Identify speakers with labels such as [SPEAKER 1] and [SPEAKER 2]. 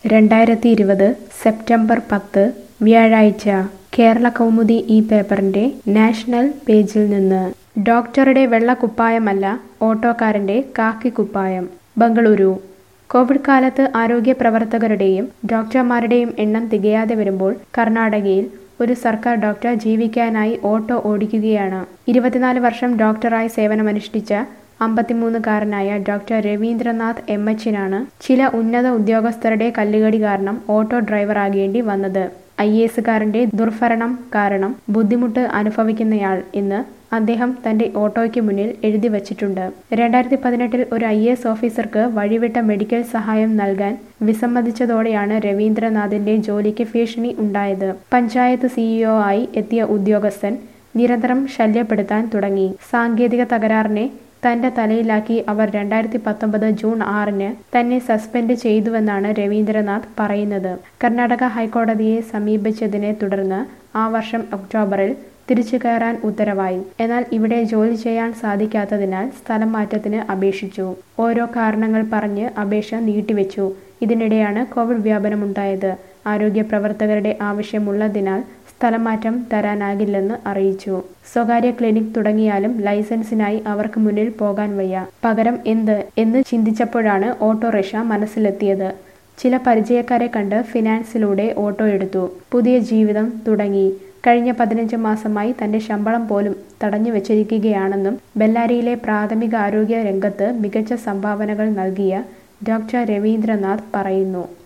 [SPEAKER 1] രണ്ടായിരത്തി ഇരുപത് സെപ്റ്റംബർ പത്ത് വ്യാഴാഴ്ച കേരള കൗമുദി ഈ പേപ്പറിന്റെ നാഷണൽ പേജിൽ നിന്ന് ഡോക്ടറുടെ വെള്ളക്കുപ്പായമല്ല ഓട്ടോക്കാരന്റെ കാക്കിക്കുപ്പായം ബംഗളൂരു കോവിഡ് കാലത്ത് ആരോഗ്യ പ്രവർത്തകരുടെയും ഡോക്ടർമാരുടെയും എണ്ണം തികയാതെ വരുമ്പോൾ കർണാടകയിൽ ഒരു സർക്കാർ ഡോക്ടർ ജീവിക്കാനായി ഓട്ടോ ഓടിക്കുകയാണ് ഇരുപത്തിനാല് വർഷം ഡോക്ടറായി സേവനമനുഷ്ഠിച്ച അമ്പത്തിമൂന്നുകാരനായ ഡോക്ടർ രവീന്ദ്രനാഥ് എം എച്ചിനാണ് ചില ഉന്നത ഉദ്യോഗസ്ഥരുടെ കല്ലുകടി കാരണം ഓട്ടോ ഡ്രൈവറാകേണ്ടി വന്നത് ഐ എസുകാരന്റെ ദുർഭരണം കാരണം ബുദ്ധിമുട്ട് അനുഭവിക്കുന്നയാൾ എന്ന് അദ്ദേഹം തന്റെ ഓട്ടോയ്ക്ക് മുന്നിൽ എഴുതി വച്ചിട്ടുണ്ട് രണ്ടായിരത്തി പതിനെട്ടിൽ ഒരു ഐ എസ് ഓഫീസർക്ക് വഴിവിട്ട മെഡിക്കൽ സഹായം നൽകാൻ വിസമ്മതിച്ചതോടെയാണ് രവീന്ദ്രനാഥിന്റെ ജോലിക്ക് ഭീഷണി ഉണ്ടായത് പഞ്ചായത്ത് സിഇഒ ആയി എത്തിയ ഉദ്യോഗസ്ഥൻ നിരന്തരം ശല്യപ്പെടുത്താൻ തുടങ്ങി സാങ്കേതിക തകരാറിനെ തന്റെ തലയിലാക്കി അവർ രണ്ടായിരത്തി പത്തൊമ്പത് ജൂൺ ആറിന് തന്നെ സസ്പെൻഡ് ചെയ്തുവെന്നാണ് രവീന്ദ്രനാഥ് പറയുന്നത് കർണാടക ഹൈക്കോടതിയെ സമീപിച്ചതിനെ തുടർന്ന് ആ വർഷം ഒക്ടോബറിൽ തിരിച്ചു കയറാൻ ഉത്തരവായി എന്നാൽ ഇവിടെ ജോലി ചെയ്യാൻ സാധിക്കാത്തതിനാൽ സ്ഥലം മാറ്റത്തിന് അപേക്ഷിച്ചു ഓരോ കാരണങ്ങൾ പറഞ്ഞ് അപേക്ഷ നീട്ടിവെച്ചു ഇതിനിടെയാണ് കോവിഡ് വ്യാപനമുണ്ടായത് ആരോഗ്യ പ്രവർത്തകരുടെ ആവശ്യമുള്ളതിനാൽ സ്ഥലമാറ്റം തരാനാകില്ലെന്ന് അറിയിച്ചു സ്വകാര്യ ക്ലിനിക് തുടങ്ങിയാലും ലൈസൻസിനായി അവർക്ക് മുന്നിൽ പോകാൻ വയ്യ പകരം എന്ത് എന്ന് ചിന്തിച്ചപ്പോഴാണ് ഓട്ടോറിക്ഷ മനസ്സിലെത്തിയത് ചില പരിചയക്കാരെ കണ്ട് ഫിനാൻസിലൂടെ ഓട്ടോ എടുത്തു പുതിയ ജീവിതം തുടങ്ങി കഴിഞ്ഞ പതിനഞ്ച് മാസമായി തന്റെ ശമ്പളം പോലും തടഞ്ഞു വെച്ചിരിക്കുകയാണെന്നും ബെല്ലാരിയിലെ പ്രാഥമിക ആരോഗ്യ രംഗത്ത് മികച്ച സംഭാവനകൾ നൽകിയ ഡോക്ടർ രവീന്ദ്രനാഥ് പറയുന്നു